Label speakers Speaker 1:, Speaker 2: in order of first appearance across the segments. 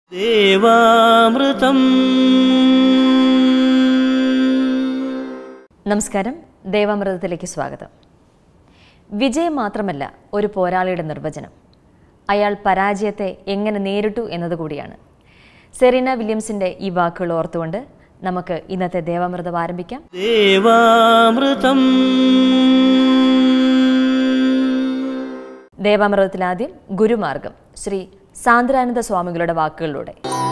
Speaker 1: ദേവാമൃതം
Speaker 2: നമസ്കാരം ദേവാമൃതത്തിലേക്ക് സ്വാഗതം വിജയം മാത്രമല്ല ഒരു പോരാളിയുടെ നിർവചനം അയാൾ പരാജയത്തെ എങ്ങനെ നേരിട്ടു എന്നതുകൂടിയാണ് സെറീന വില്യംസിന്റെ ഈ വാക്കുകൾ ഓർത്തുകൊണ്ട് നമുക്ക് ഇന്നത്തെ ദേവാമൃതം ആരംഭിക്കാം
Speaker 1: ദേവാമൃതം
Speaker 2: ദേവാമൃതത്തിൽ ആദ്യം ഗുരുമാർഗം ശ്രീ സാന്ദ്രാനന്ദ സ്വാമികളുടെ വാക്കുകളിലൂടെ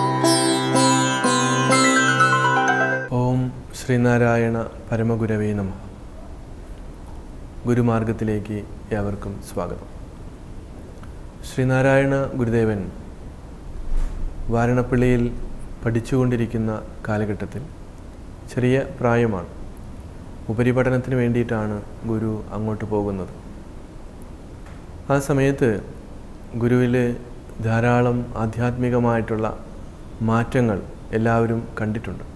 Speaker 3: ഓം ശ്രീനാരായണ പരമഗുരവേ നമ ഗുരുമാർഗത്തിലേക്ക് ഏവർക്കും സ്വാഗതം ശ്രീനാരായണ ഗുരുദേവൻ വാരണപ്പള്ളിയിൽ പഠിച്ചുകൊണ്ടിരിക്കുന്ന കാലഘട്ടത്തിൽ ചെറിയ പ്രായമാണ് ഉപരിപഠനത്തിന് വേണ്ടിയിട്ടാണ് ഗുരു അങ്ങോട്ട് പോകുന്നത് ആ സമയത്ത് ഗുരുവിൽ ധാരാളം ആധ്യാത്മികമായിട്ടുള്ള മാറ്റങ്ങൾ എല്ലാവരും കണ്ടിട്ടുണ്ട്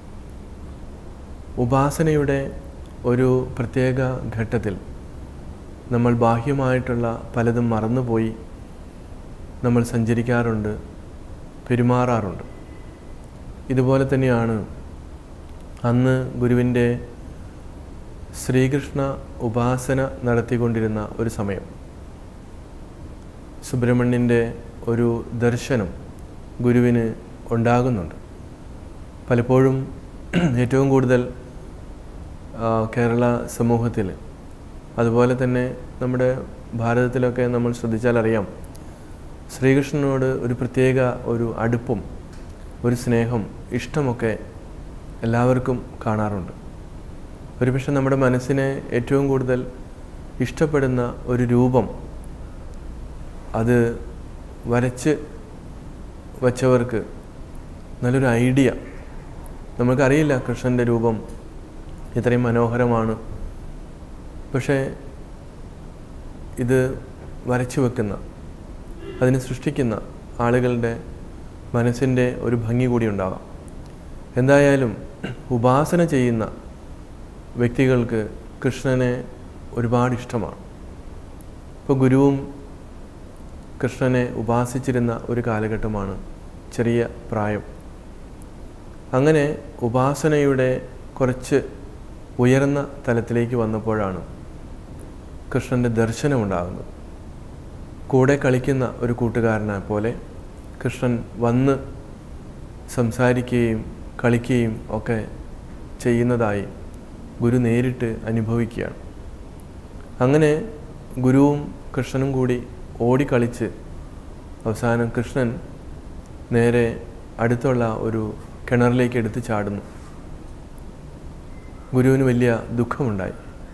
Speaker 3: ഉപാസനയുടെ ഒരു പ്രത്യേക ഘട്ടത്തിൽ നമ്മൾ ബാഹ്യമായിട്ടുള്ള പലതും മറന്നുപോയി നമ്മൾ സഞ്ചരിക്കാറുണ്ട് പെരുമാറാറുണ്ട് ഇതുപോലെ തന്നെയാണ് അന്ന് ഗുരുവിൻ്റെ ശ്രീകൃഷ്ണ ഉപാസന നടത്തിക്കൊണ്ടിരുന്ന ഒരു സമയം സുബ്രഹ്മണ്യൻ്റെ ഒരു ദർശനം ഗുരുവിന് ഉണ്ടാകുന്നുണ്ട് പലപ്പോഴും ഏറ്റവും കൂടുതൽ ആ, കേരള സമൂഹത്തിൽ അതുപോലെ തന്നെ നമ്മുടെ ഭാരതത്തിലൊക്കെ നമ്മൾ ശ്രദ്ധിച്ചാൽ അറിയാം ശ്രീകൃഷ്ണനോട് ഒരു പ്രത്യേക ഒരു അടുപ്പം ഒരു സ്നേഹം ഇഷ്ടമൊക്കെ എല്ലാവർക്കും കാണാറുണ്ട് ഒരുപക്ഷെ നമ്മുടെ മനസ്സിനെ ഏറ്റവും കൂടുതൽ ഇഷ്ടപ്പെടുന്ന ഒരു രൂപം അത് വരച്ച് വച്ചവർക്ക് നല്ലൊരു ഐഡിയ നമുക്കറിയില്ല കൃഷ്ണൻ്റെ രൂപം ഇത്രയും മനോഹരമാണ് പക്ഷേ ഇത് വരച്ചു വെക്കുന്ന അതിനെ സൃഷ്ടിക്കുന്ന ആളുകളുടെ മനസ്സിൻ്റെ ഒരു ഭംഗി കൂടി ഉണ്ടാകാം എന്തായാലും ഉപാസന ചെയ്യുന്ന വ്യക്തികൾക്ക് കൃഷ്ണനെ ഒരുപാട് ഇഷ്ടമാണ് ഇപ്പോൾ ഗുരുവും കൃഷ്ണനെ ഉപാസിച്ചിരുന്ന ഒരു കാലഘട്ടമാണ് ചെറിയ പ്രായം അങ്ങനെ ഉപാസനയുടെ കുറച്ച് ഉയർന്ന തലത്തിലേക്ക് വന്നപ്പോഴാണ് കൃഷ്ണൻ്റെ ദർശനമുണ്ടാകുന്നത് കൂടെ കളിക്കുന്ന ഒരു കൂട്ടുകാരനെ പോലെ കൃഷ്ണൻ വന്ന് സംസാരിക്കുകയും കളിക്കുകയും ഒക്കെ ചെയ്യുന്നതായി ഗുരു നേരിട്ട് അനുഭവിക്കുകയാണ് അങ്ങനെ ഗുരുവും കൃഷ്ണനും കൂടി ഓടിക്കളിച്ച് അവസാനം കൃഷ്ണൻ നേരെ അടുത്തുള്ള ഒരു കിണറിലേക്ക് എടുത്ത് ചാടുന്നു ഗുരുവിന് വലിയ ദുഃഖമുണ്ടായി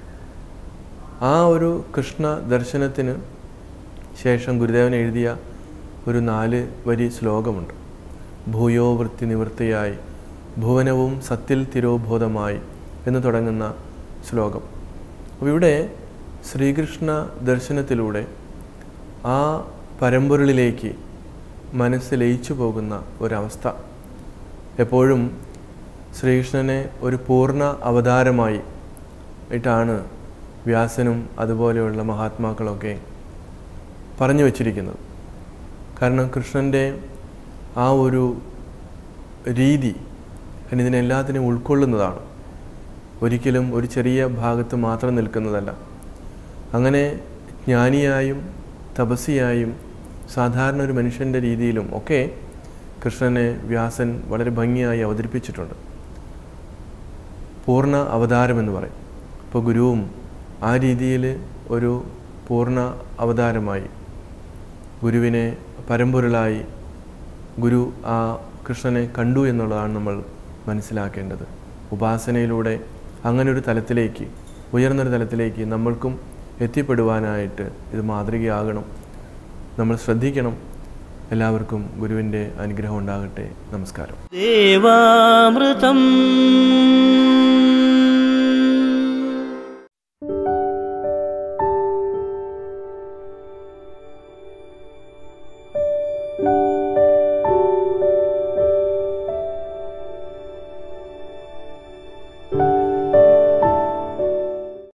Speaker 3: ആ ഒരു കൃഷ്ണ ദർശനത്തിന് ശേഷം ഗുരുദേവൻ എഴുതിയ ഒരു നാല് വരി ശ്ലോകമുണ്ട് ഭൂയോ വൃത്തി നിവൃത്തിയായി ഭുവനവും സത്തിൽ തിരോബോധമായി എന്ന് തുടങ്ങുന്ന ശ്ലോകം അപ്പോൾ ഇവിടെ ശ്രീകൃഷ്ണ ദർശനത്തിലൂടെ ആ പരമ്പൊരുളിലേക്ക് മനസ്സ് ലയിച്ചു പോകുന്ന ഒരവസ്ഥ എപ്പോഴും ശ്രീകൃഷ്ണനെ ഒരു പൂർണ്ണ അവതാരമായി ഇട്ടാണ് വ്യാസനും അതുപോലെയുള്ള മഹാത്മാക്കളൊക്കെ പറഞ്ഞു വച്ചിരിക്കുന്നത് കാരണം കൃഷ്ണൻ്റെ ആ ഒരു രീതി അതിന് ഇതിനെല്ലാത്തിനെയും ഉൾക്കൊള്ളുന്നതാണ് ഒരിക്കലും ഒരു ചെറിയ ഭാഗത്ത് മാത്രം നിൽക്കുന്നതല്ല അങ്ങനെ ജ്ഞാനിയായും തപസ്സിയായും സാധാരണ ഒരു മനുഷ്യൻ്റെ രീതിയിലും ഒക്കെ കൃഷ്ണനെ വ്യാസൻ വളരെ ഭംഗിയായി അവതരിപ്പിച്ചിട്ടുണ്ട് പൂർണ്ണ അവതാരം എന്ന് പറയും അപ്പോൾ ഗുരുവും ആ രീതിയിൽ ഒരു പൂർണ്ണ അവതാരമായി ഗുരുവിനെ പരമ്പൊരുളായി ഗുരു ആ കൃഷ്ണനെ കണ്ടു എന്നുള്ളതാണ് നമ്മൾ മനസ്സിലാക്കേണ്ടത് ഉപാസനയിലൂടെ അങ്ങനെ ഒരു തലത്തിലേക്ക് ഉയർന്നൊരു തലത്തിലേക്ക് നമ്മൾക്കും എത്തിപ്പെടുവാനായിട്ട് ഇത് മാതൃകയാകണം നമ്മൾ ശ്രദ്ധിക്കണം എല്ലാവർക്കും ഗുരുവിൻ്റെ അനുഗ്രഹം ഉണ്ടാകട്ടെ നമസ്കാരം
Speaker 1: ദേവാമൃതം